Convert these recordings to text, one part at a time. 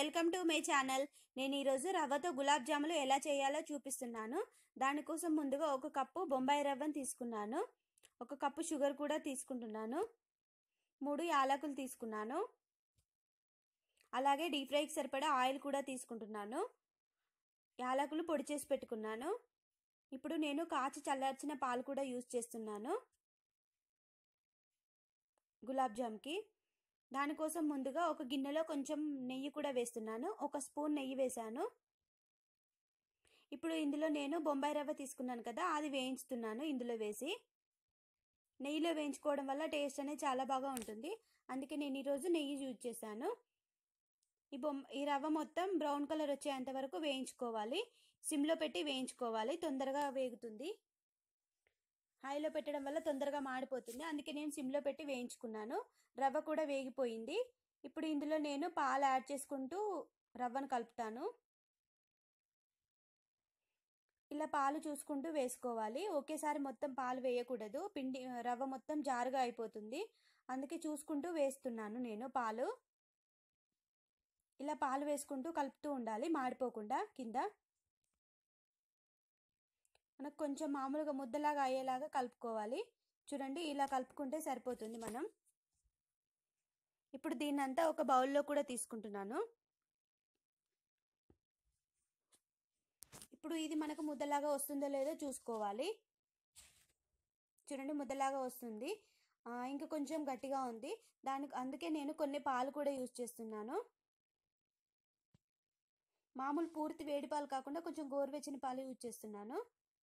welcome to my channel నేను ఈరోజు రవ్వతో గులాబ్ జాములు ఎలా చేయాలో చూపిస్తున్నాను దానికోసం ముందుగా ఒక కప్పు బొంబాయి రవ్వను తీసుకున్నాను ఒక కప్పు షుగర్ కూడా తీసుకుంటున్నాను మూడు యాలకులు తీసుకున్నాను అలాగే డీప్ ఫ్రైకి సరిపడా ఆయిల్ కూడా తీసుకుంటున్నాను యాలకులు పొడి చేసి పెట్టుకున్నాను ఇప్పుడు నేను కాచి చల్లార్చిన పాలు కూడా యూజ్ చేస్తున్నాను గులాబ్ జామ్కి దానికోసం ముందుగా ఒక గిన్నెలో కొంచెం నెయ్యి కూడా వేస్తున్నాను ఒక స్పూన్ నెయ్యి వేశాను ఇప్పుడు ఇందులో నేను బొంబాయి రవ్వ తీసుకున్నాను కదా అది వేయించుతున్నాను ఇందులో వేసి నెయ్యిలో వేయించుకోవడం వల్ల టేస్ట్ అనేది చాలా బాగా ఉంటుంది అందుకే నేను ఈరోజు నెయ్యి యూజ్ చేశాను ఈ బొమ్మ ఈ రవ్వ మొత్తం బ్రౌన్ కలర్ వచ్చేంత వరకు వేయించుకోవాలి సిమ్లో పెట్టి వేయించుకోవాలి తొందరగా వేగుతుంది హైలో పెట్టడం వల్ల తొందరగా మాడిపోతుంది అందుకే నేను సిమ్లో పెట్టి వేయించుకున్నాను రవ్వ కూడా వేగిపోయింది ఇప్పుడు ఇందులో నేను పాలు యాడ్ చేసుకుంటూ రవ్వను కలుపుతాను ఇలా పాలు చూసుకుంటూ వేసుకోవాలి ఒకేసారి మొత్తం పాలు వేయకూడదు పిండి రవ్వ మొత్తం జారుగా అయిపోతుంది అందుకే చూసుకుంటూ వేస్తున్నాను నేను పాలు ఇలా పాలు వేసుకుంటూ కలుపుతూ ఉండాలి మాడిపోకుండా కింద మనకు కొంచెం మామూలుగా ముద్దలాగా అయ్యేలాగా కలుపుకోవాలి చూడండి ఇలా కలుపుకుంటే సరిపోతుంది మనం ఇప్పుడు దీన్నంతా ఒక బౌల్లో కూడా తీసుకుంటున్నాను ఇప్పుడు ఇది మనకు ముద్దలాగా వస్తుందో లేదో చూసుకోవాలి చూడండి ముద్దలాగా వస్తుంది ఇంకా కొంచెం గట్టిగా ఉంది దానికి అందుకే నేను కొన్ని పాలు కూడా యూజ్ చేస్తున్నాను మామూలు పూర్తి వేడి పాలు కాకుండా కొంచెం గోరువెచ్చని పాలు యూజ్ చేస్తున్నాను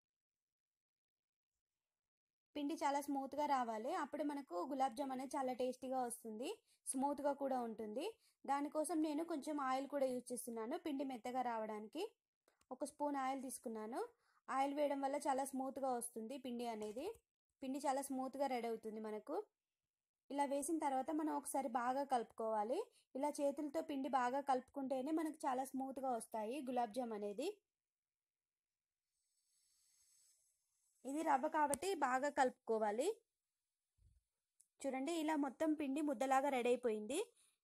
పిండి చాలా స్మూత్గా రావాలి అప్పుడు మనకు గులాబ్ జామ్ అనేది చాలా టేస్టీగా వస్తుంది స్మూత్గా కూడా ఉంటుంది దానికోసం నేను కొంచెం ఆయిల్ కూడా యూజ్ చేస్తున్నాను పిండి మెత్తగా రావడానికి ఒక స్పూన్ ఆయిల్ తీసుకున్నాను ఆయిల్ వేయడం వల్ల చాలా స్మూత్గా వస్తుంది పిండి అనేది పిండి చాలా స్మూత్గా రెడీ అవుతుంది మనకు ఇలా వేసిన తర్వాత మనం ఒకసారి బాగా కలుపుకోవాలి ఇలా చేతులతో పిండి బాగా కలుపుకుంటేనే మనకు చాలా స్మూత్గా వస్తాయి గులాబ్ జామ్ అనేది ఇది రవ్వ కాబట్టి బాగా కలుపుకోవాలి చూడండి ఇలా మొత్తం పిండి ముద్దలాగా రెడీ అయిపోయింది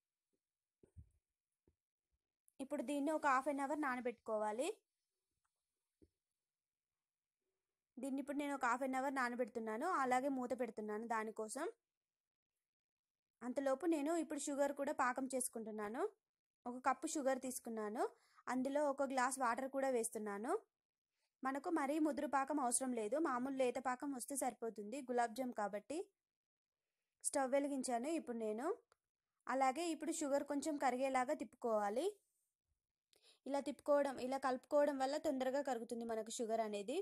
ఇప్పుడు దీన్ని ఒక హాఫ్ అన్ అవర్ నానబెట్టుకోవాలి దీన్ని ఇప్పుడు నేను ఒక హాఫ్ అన్ అవర్ నానబెడుతున్నాను అలాగే మూత పెడుతున్నాను దానికోసం అంతలోపు నేను ఇప్పుడు షుగర్ కూడా పాకం చేసుకుంటున్నాను ఒక కప్పు షుగర్ తీసుకున్నాను అందులో ఒక గ్లాస్ వాటర్ కూడా వేస్తున్నాను మనకు మరీ ముదురు పాకం అవసరం లేదు మామూలు లేత పాకం వస్తే సరిపోతుంది గులాబ్ జామ్ కాబట్టి స్టవ్ వెలిగించాను ఇప్పుడు నేను అలాగే ఇప్పుడు షుగర్ కొంచెం కరిగేలాగా తిప్పుకోవాలి ఇలా తిప్పుకోవడం ఇలా కలుపుకోవడం వల్ల తొందరగా కరుగుతుంది మనకు షుగర్ అనేది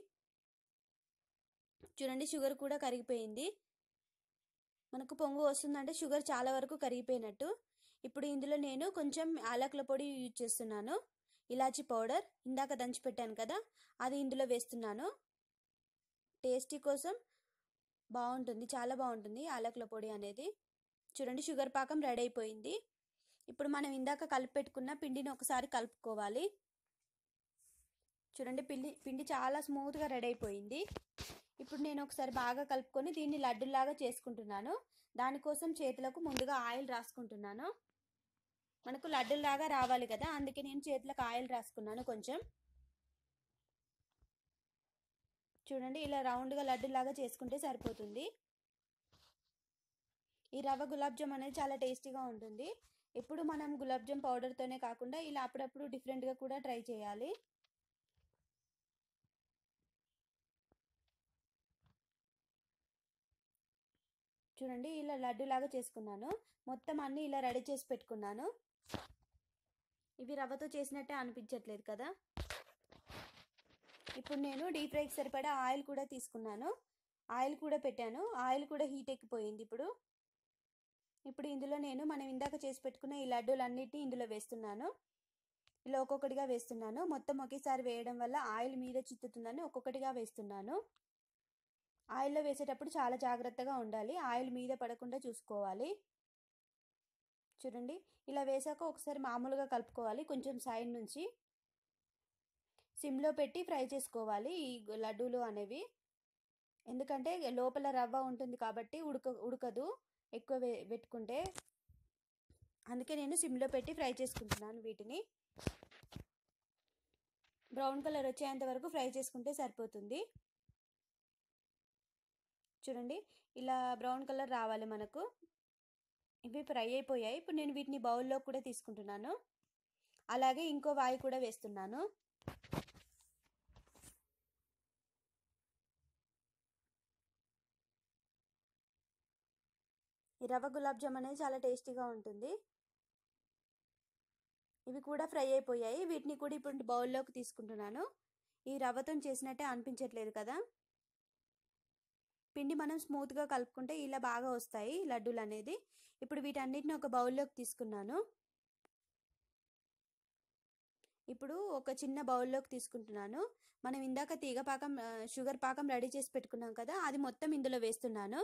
చూడండి షుగర్ కూడా కరిగిపోయింది మనకు పొంగు వస్తుందంటే షుగర్ చాలా వరకు కరిగిపోయినట్టు ఇప్పుడు ఇందులో నేను కొంచెం యాలకుల పొడి యూజ్ చేస్తున్నాను ఇలాచి పౌడర్ ఇందాక దంచి పెట్టాను కదా అది ఇందులో వేస్తున్నాను టేస్టీ కోసం బాగుంటుంది చాలా బాగుంటుంది యాలకుల పొడి అనేది చూడండి షుగర్ పాకం రెడీ అయిపోయింది ఇప్పుడు మనం ఇందాక కలిపి పెట్టుకున్న పిండిని ఒకసారి కలుపుకోవాలి చూడండి పిండి పిండి చాలా స్మూత్గా రెడీ అయిపోయింది ఇప్పుడు నేను ఒకసారి బాగా కలుపుకొని దీన్ని లడ్డులాగా చేసుకుంటున్నాను దానికోసం చేతులకు ముందుగా ఆయిల్ రాసుకుంటున్నాను మనకు లడ్డులాగా రావాలి కదా అందుకే నేను చేతులకు ఆయిల్ రాసుకున్నాను కొంచెం చూడండి ఇలా రౌండ్గా లడ్డులాగా చేసుకుంటే సరిపోతుంది ఈ రవ్వ గులాబ్ జామ్ అనేది చాలా టేస్టీగా ఉంటుంది ఎప్పుడు మనం గులాబ్ జామ్ పౌడర్తోనే కాకుండా ఇలా అప్పుడప్పుడు డిఫరెంట్గా కూడా ట్రై చేయాలి చూడండి ఇలా లడ్డులాగా చేసుకున్నాను మొత్తం అన్నీ ఇలా రెడీ చేసి పెట్టుకున్నాను ఇవి రవ్వతో చేసినట్టే అనిపించట్లేదు కదా ఇప్పుడు నేను డీప్ ఫ్రైకి సరిపడా ఆయిల్ కూడా తీసుకున్నాను ఆయిల్ కూడా పెట్టాను ఆయిల్ కూడా హీట్ ఎక్కిపోయింది ఇప్పుడు ఇప్పుడు ఇందులో నేను మనం ఇందాక చేసి పెట్టుకున్న ఈ లడ్డూలన్నిటిని ఇందులో వేస్తున్నాను ఇలా ఒక్కొక్కటిగా వేస్తున్నాను మొత్తం ఒకేసారి వేయడం వల్ల ఆయిల్ మీద చిత్తుతుందని ఒక్కొక్కటిగా వేస్తున్నాను ఆయిల్లో వేసేటప్పుడు చాలా జాగ్రత్తగా ఉండాలి ఆయిల్ మీద పడకుండా చూసుకోవాలి చూడండి ఇలా వేసాక ఒకసారి మామూలుగా కలుపుకోవాలి కొంచెం సైడ్ నుంచి సిమ్లో పెట్టి ఫ్రై చేసుకోవాలి ఈ లడ్డూలు అనేవి ఎందుకంటే లోపల రవ్వ ఉంటుంది కాబట్టి ఉడక ఉడకదు ఎక్కువ పెట్టుకుంటే అందుకే నేను సిమ్లో పెట్టి ఫ్రై చేసుకుంటున్నాను వీటిని బ్రౌన్ కలర్ వచ్చేంత వరకు ఫ్రై చేసుకుంటే సరిపోతుంది చూడండి ఇలా బ్రౌన్ కలర్ రావాలి మనకు ఇవి ఫ్రై అయిపోయాయి ఇప్పుడు నేను వీటిని బౌల్లో కూడా తీసుకుంటున్నాను అలాగే ఇంకో వాయి కూడా వేస్తున్నాను ఈ రవ్వ గులాబ్ జామ్ అనేది చాలా టేస్టీగా ఉంటుంది ఇవి కూడా ఫ్రై అయిపోయాయి వీటిని కూడా ఇప్పుడు బౌల్లోకి తీసుకుంటున్నాను ఈ రవ్వతో చేసినట్టే అనిపించట్లేదు కదా పిండి మనం స్మూత్గా కలుపుకుంటే ఇలా బాగా వస్తాయి లడ్డూలు అనేది ఇప్పుడు వీటన్నిటిని ఒక బౌల్లోకి తీసుకున్నాను ఇప్పుడు ఒక చిన్న బౌల్లోకి తీసుకుంటున్నాను మనం ఇందాక తీగ పాకం షుగర్ పాకం రెడీ చేసి పెట్టుకున్నాం కదా అది మొత్తం ఇందులో వేస్తున్నాను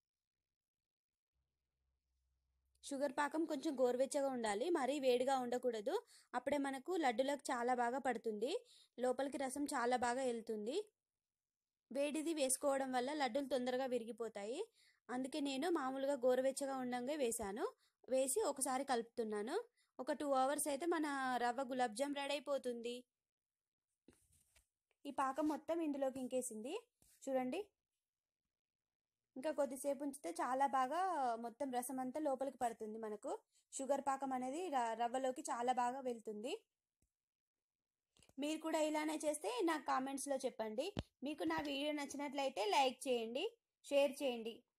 షుగర్ పాకం కొంచెం గోరువెచ్చగా ఉండాలి మరీ వేడిగా ఉండకూడదు అప్పుడే మనకు లడ్డులకు చాలా బాగా పడుతుంది లోపలికి రసం చాలా బాగా వెళ్తుంది వేడిది వేసుకోవడం వల్ల లడ్డూలు తొందరగా విరిగిపోతాయి అందుకే నేను మామూలుగా గోరువెచ్చగా ఉండంగా వేశాను వేసి ఒకసారి కలుపుతున్నాను ఒక టూ అవర్స్ అయితే మన రవ్వ గులాబ్ జామ్ రెడీ అయిపోతుంది ఈ పాకం మొత్తం ఇందులోకి ఇంకేసింది చూడండి ఇంకా కొద్దిసేపు ఉంచితే చాలా బాగా మొత్తం రసం అంతా లోపలికి పడుతుంది మనకు షుగర్ పాకం అనేది రవ్వలోకి చాలా బాగా వెళ్తుంది మీరు కూడా ఇలానే చేస్తే నాకు కామెంట్స్లో చెప్పండి మీకు నా వీడియో నచ్చినట్లయితే లైక్ చేయండి షేర్ చేయండి